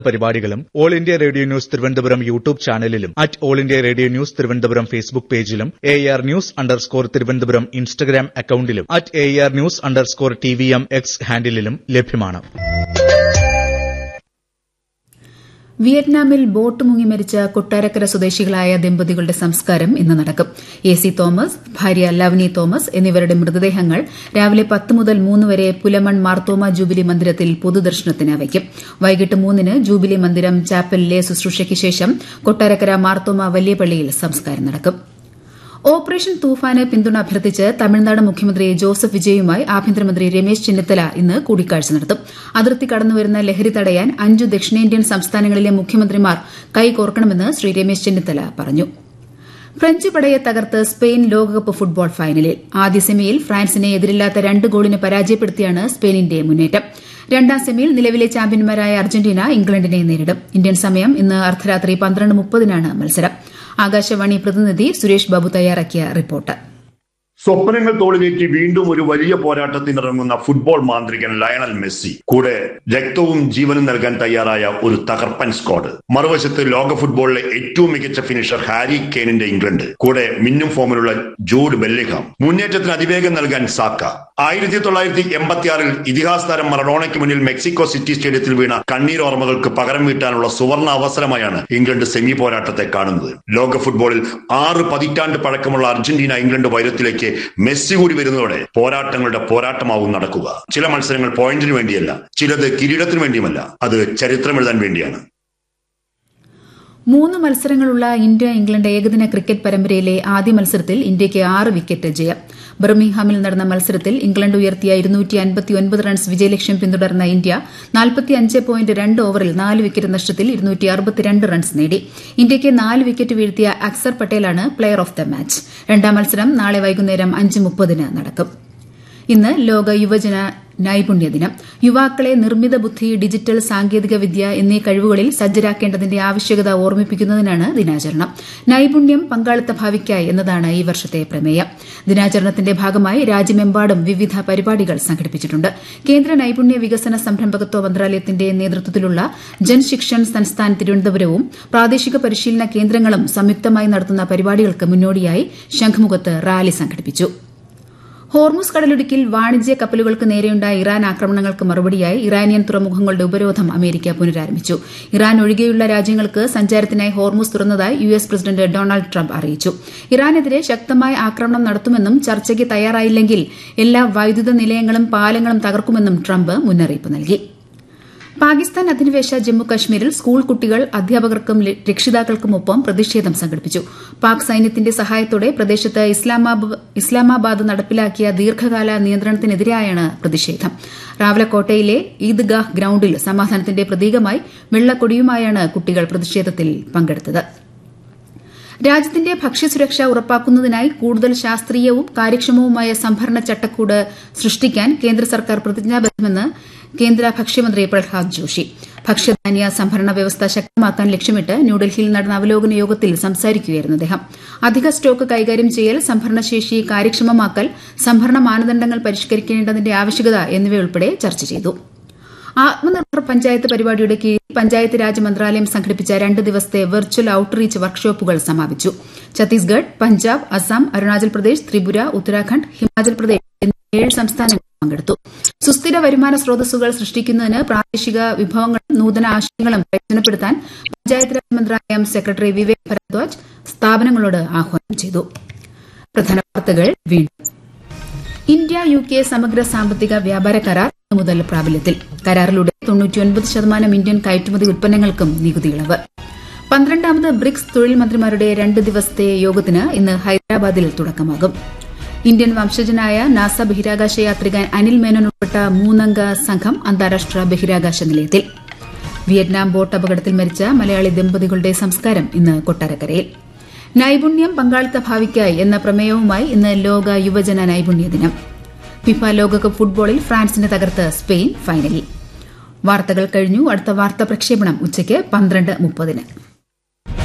പരിപാടികളും All India Radio news Thiruvananthapuram YouTube ചാനലിലും at All India Radio news Thiruvananthapuram Facebook പേജിലും A R news underscore Thiruvananthapuram Instagram അക്കൌണ്ടിലും at A R news underscore T V M X ഹാൻഡിലും ലഭ്യമാണ് വിയറ്റ്നാമിൽ boat മുങ്ങി മരിച്ച കൊട്ടാരക്കര സ്വദേശികളായ ദമ്പതികളുടെ സംസ്കാരം ഇന്ന് നടക്കും എ സി തോമസ് ഭാര്യ ലവ്നി തോമസ് എന്നിവരുടെ മൃതദേഹങ്ങൾ രാവിലെ പത്ത് മുതൽ മൂന്ന് വരെ പുലമൺ മാർത്തോമ ജൂബിലി മന്ദിരത്തിൽ പൊതുദർശനത്തിന് വയ്ക്കും വൈകിട്ട് മൂന്നിന് ജൂബിലി മന്ദിരം ചാപ്പലിലെ ശുശ്രൂഷയ്ക്ക് ശേഷം കൊട്ടാരക്കര മാർത്തോമ വലിയ പള്ളിയിൽ സംസ്കാരം നടക്കും ഓപ്പറേഷൻ തൂഫാന് പിന്തുണ അഭ്യർത്ഥിച്ച് തമിഴ്നാട് മുഖ്യമന്ത്രി ജോസഫ് വിജയുമായി ആഭ്യന്തരമന്ത്രി രമേശ് ചെന്നിത്തല ഇന്ന് കൂടിക്കാഴ്ച നടത്തും അതിർത്തി കടന്നുവരുന്ന ലഹരി തടയാൻ അഞ്ചു ദക്ഷിണേന്ത്യൻ സംസ്ഥാനങ്ങളിലെ മുഖ്യമന്ത്രിമാർ കൈകോർക്കണമെന്ന് ശ്രീ രമേശ് ചെന്നിത്തല പറഞ്ഞു ഫ്രഞ്ച് പടയെ തകർത്ത് സ്പെയിൻ ലോകകപ്പ് ഫുട്ബോൾ ഫൈനലിൽ ആദ്യ സെമിയിൽ ഫ്രാൻസിനെ എതിരില്ലാത്ത രണ്ട് ഗോളിന് പരാജയപ്പെടുത്തിയാണ് സ്പെയിനിന്റെ മുന്നേറ്റം രണ്ടാം സെമിയിൽ നിലവിലെ ചാമ്പ്യന്മാരായ അർജന്റീന ഇംഗ്ലണ്ടിനെ നേരിടും ഇന്ത്യൻ സമയം ഇന്ന് അർദ്ധരാത്രി പന്ത്രണ്ട് മുപ്പതിനാണ് മത്സരം ആകാശവാണി പ്രതിനിധി സുരേഷ് ബാബു തയ്യാറാക്കിയ റിപ്പോർട്ട് സ്വപ്നങ്ങൾ തോളിലേറ്റി വീണ്ടും ഒരു വലിയ പോരാട്ടത്തിനിറങ്ങുന്ന ഫുട്ബോൾ മാന്ത്രികൻ ലയണൽ മെസ്സി കൂടെ രക്തവും ജീവനും നൽകാൻ തയ്യാറായ ഒരു തകർപ്പൻ സ്ക്വാഡ് മറുവശത്ത് ലോക ഫുട്ബോളിലെ ഏറ്റവും മികച്ച ഫിനിഷർ ഹാരി കെയ്നിന്റെ ഇംഗ്ലണ്ട് കൂടെ മിന്നും ഫോമിലുള്ള ജൂഡ് ബെല്ലിഹാം മുന്നേറ്റത്തിന് അതിവേഗം നൽകാൻ സാക്ക ആയിരത്തി തൊള്ളായിരത്തി എൺപത്തിയാറിൽ ഇതിഹാസ താരം മറഡോണയ്ക്ക് മുന്നിൽ മെക്സിക്കോ സിറ്റി സ്റ്റേഡിയത്തിൽ വീണ കണ്ണീർ ഓർമ്മകൾക്ക് പകരം വീട്ടാനുള്ള സുവർണ അവസരമായാണ് ഇംഗ്ലണ്ട് സെമി പോരാട്ടത്തെ കാണുന്നത് ലോക ഫുട്ബോളിൽ ആറ് പതിറ്റാണ്ട് പഴക്കമുള്ള അർജന്റീന ഇംഗ്ലണ്ട് വൈരത്തിലേക്ക് മെസ്സി കൂടി വരുന്നതോടെ പോരാട്ടങ്ങളുടെ പോരാട്ടമാവും നടക്കുക ചില മത്സരങ്ങൾ പോയിന്റിന് വേണ്ടിയല്ല ചിലത് കിരീടത്തിന് വേണ്ടിയുമല്ല അത് ചരിത്രം എഴുതാൻ വേണ്ടിയാണ് മൂന്ന് മത്സരങ്ങളുള്ള ഇന്ത്യ ഇംഗ്ലണ്ട് ഏകദിന ക്രിക്കറ്റ് പരമ്പരയിലെ ആദ്യ മത്സരത്തിൽ ഇന്ത്യയ്ക്ക് ആറ് വിക്കറ്റ് ജയം ബർമിംഗ്ഹാമിൽ നടന്ന മത്സരത്തിൽ ഇംഗ്ലണ്ട് ഉയർത്തിയ റൺസ് വിജയലക്ഷ്യം പിന്തുടർന്ന ഇന്ത്യ ഓവറിൽ നാല് വിക്കറ്റ് നഷ്ടത്തിൽ റൺസ് നേടി ഇന്ത്യയ്ക്ക് നാല് വിക്കറ്റ് വീഴ്ത്തിയ അക്സർ പട്ടേലാണ് പ്ലെയർ ഓഫ് ദ മാച്ച് രണ്ടാം മത്സരം നാളെ വൈകുന്നേരം അഞ്ച് മുപ്പതിന് നടക്കും ഇന്ന് ലോക യുവജന നൈപുണ്യ ദിനം യുവാക്കളെ നിർമ്മിത ബുദ്ധി ഡിജിറ്റൽ സാങ്കേതിക വിദ്യ എന്നീ കഴിവുകളിൽ സജ്ജരാക്കേണ്ടതിന്റെ ആവശ്യകത ഓർമ്മിപ്പിക്കുന്നതിനാണ് ദിനാചരണം നൈപുണ്യം പങ്കാളിത്ത ഭാവിക്കായി എന്നതാണ് ഈ വർഷത്തെ പ്രമേയം ദിനാചരണത്തിന്റെ ഭാഗമായി രാജ്യമെമ്പാടും വിവിധ പരിപാടികൾ സംഘടിപ്പിച്ചിട്ടുണ്ട് കേന്ദ്ര നൈപുണ്യ വികസന സംരംഭകത്വ മന്ത്രാലയത്തിന്റെ നേതൃത്വത്തിലുള്ള ജൻശിക്ഷൻ സംസ്ഥാൻ തിരുവനന്തപുരവും പ്രാദേശിക പരിശീലന കേന്ദ്രങ്ങളും സംയുക്തമായി നടത്തുന്ന പരിപാടികൾക്ക് മുന്നോടിയായി ശംഖുമുഖത്ത് റാലി സംഘടിപ്പിച്ചു ഹോർമുസ് കടലിടുക്കിൽ വാണിജ്യ കപ്പലുകൾക്ക് നേരെയുണ്ടായ ഇറാൻ ആക്രമണങ്ങൾക്ക് മറുപടിയായി ഇറാനിയൻ തുറമുഖങ്ങളുടെ ഉപരോധം അമേരിക്ക പുനരാരംഭിച്ചു ഇറാൻ ഒഴികെയുള്ള രാജ്യങ്ങൾക്ക് സഞ്ചാരത്തിനായി ഹോർമുസ് തുറന്നതായി U S president Donald Trump അറിയിച്ചു ഇറാനെതിരെ ശക്തമായ ആക്രമണം നടത്തുമെന്നും ചർച്ചയ്ക്ക് തയ്യാറായില്ലെങ്കിൽ എല്ലാ വൈദ്യുത നിലയങ്ങളും പാലങ്ങളും തകർക്കുമെന്നും ട്രംപ് മുന്നറിയിപ്പ് നൽകി പാകിസ്ഥാൻ അധിനിവേശ ജമ്മു കശ്മീരിൽ സ്കൂൾ കുട്ടികൾ അധ്യാപകർക്കും രക്ഷിതാക്കൾക്കുമൊപ്പം പ്രതിഷേധം സംഘടിപ്പിച്ചു പാക് സൈന്യത്തിന്റെ സഹായത്തോടെ പ്രദേശത്ത് ഇസ്ലാമാബാദ് നടപ്പിലാക്കിയ ദീർഘകാല നിയന്ത്രണത്തിനെതിരെയാണ് പ്രതിഷേധം റാവലക്കോട്ടയിലെ ഈദ്ഗാഹ് ഗ്രൌണ്ടിൽ സമാധാനത്തിന്റെ പ്രതീകമായി വെള്ളക്കൊടിയുമായാണ് കുട്ടികൾ പ്രതിഷേധത്തിൽ പങ്കെടുത്തത് രാജ്യത്തിന്റെ ഭക്ഷ്യസുരക്ഷ ഉറപ്പാക്കുന്നതിനായി കൂടുതൽ ശാസ്ത്രീയവും കാര്യക്ഷമവുമായ സംഭരണ ചട്ടക്കൂട് സൃഷ്ടിക്കാൻ കേന്ദ്ര സർക്കാർ പ്രതിജ്ഞാബദ്ധമെന്ന് കേന്ദ്ര ഭക്ഷ്യമന്ത്രി പ്രഹ്ലാദ് ജോഷി ഭക്ഷ്യധാന്യ സംഭരണ വ്യവസ്ഥ ശക്തമാക്കാൻ ലക്ഷ്യമിട്ട് ന്യൂഡൽഹിയിൽ നടന്ന അവലോകന യോഗത്തിൽ സംസാരിക്കുകയായിരുന്നു അദ്ദേഹം അധിക സ്റ്റോക്ക് കൈകാര്യം ചെയ്യൽ സംഭരണശേഷി കാര്യക്ഷമമാക്കൽ സംഭരണ മാനദണ്ഡങ്ങൾ പരിഷ്കരിക്കേണ്ടതിന്റെ ആവശ്യകത എന്നിവയുൾപ്പെടെ ചർച്ച ചെയ്തു ആത്മനിർഭർ പഞ്ചായത്ത് പരിപാടിയുടെ കീഴിൽ പഞ്ചായത്ത് രാജ് മന്ത്രാലയം സംഘടിപ്പിച്ച രണ്ട് ദിവസത്തെ വെർച്വൽ ഔട്ട്റീച്ച് വർക്ക്ഷോപ്പുകൾ സമാപിച്ചു ഛത്തീസ്ഗഡ് പഞ്ചാബ് അസം അരുണാചൽ പ്രദേശ് ത്രിപുര ഉത്തരാഖണ്ഡ് ഹിമാചൽ പ്രദേശ് എന്നീ ഏഴ് സംസ്ഥാനങ്ങൾ പങ്കെടുത്തു സുസ്ഥിര വരുമാന സ്രോതസ്സുകൾ സൃഷ്ടിക്കുന്നതിന് പ്രാദേശിക വിഭവങ്ങളും നൂതന ആശയങ്ങളും പ്രയോജനപ്പെടുത്താൻ പഞ്ചായത്ത് രാജ് മന്ത്രാലയം സെക്രട്ടറി വിവേക് ഭരദ്വാജ് സ്ഥാപനങ്ങളോട് ആഹ്വാനം ചെയ്തു പ്രധാന വാർത്തകൾ വീണ്ടും ഇന്ത്യ യു കെ സമഗ്ര സാമ്പത്തിക വ്യാപാര കരാർ ഇന്ന് മുതൽ പ്രാബല്യത്തിൽ കരാറിലൂടെ തൊണ്ണൂറ്റിയൊൻപത് ശതമാനം ഇന്ത്യൻ കയറ്റുമതി ഉൽപ്പന്നങ്ങൾക്കും നികുതി ഇളവ് പന്ത്രണ്ടാമത് ബ്രിക്സ് തൊഴിൽ മന്ത്രിമാരുടെ രണ്ട് ദിവസത്തെ യോഗത്തിന് ഇന്ന് ഹൈദരാബാദിൽ തുടക്കമാകും ഇന്ത്യൻ വംശജനായ നാസ ബഹിരാകാശ യാത്രികൻ അനിൽ മേനോൻ ഉൾപ്പെട്ട മൂന്നംഗ സംഘം അന്താരാഷ്ട്ര ബഹിരാകാശ നിലയത്തിൽ വിയറ്റ്നാം ബോട്ട് അപകടത്തിൽ മരിച്ച മലയാളി ദമ്പതികളുടെ സംസ്കാരം ഇന്ന് കൊട്ടാരക്കരയിൽ നൈപുണ്യം പങ്കാളിത്ത ഭാവിക്കായി എന്ന പ്രമേയവുമായി ഇന്ന് ലോക യുവജന നൈപുണ്യ ദിനം ഫിഫ ലോകകപ്പ് ഫുട്ബോളിൽ ഫ്രാൻസിനെ തകർത്ത് സ്പെയിൻ ഫൈനലിൽ വാർത്തകൾ കഴിഞ്ഞു അടുത്ത വാർത്താ പ്രക്ഷേപണം ഉച്ചയ്ക്ക് പന്ത്രണ്ട് മുപ്പതിന്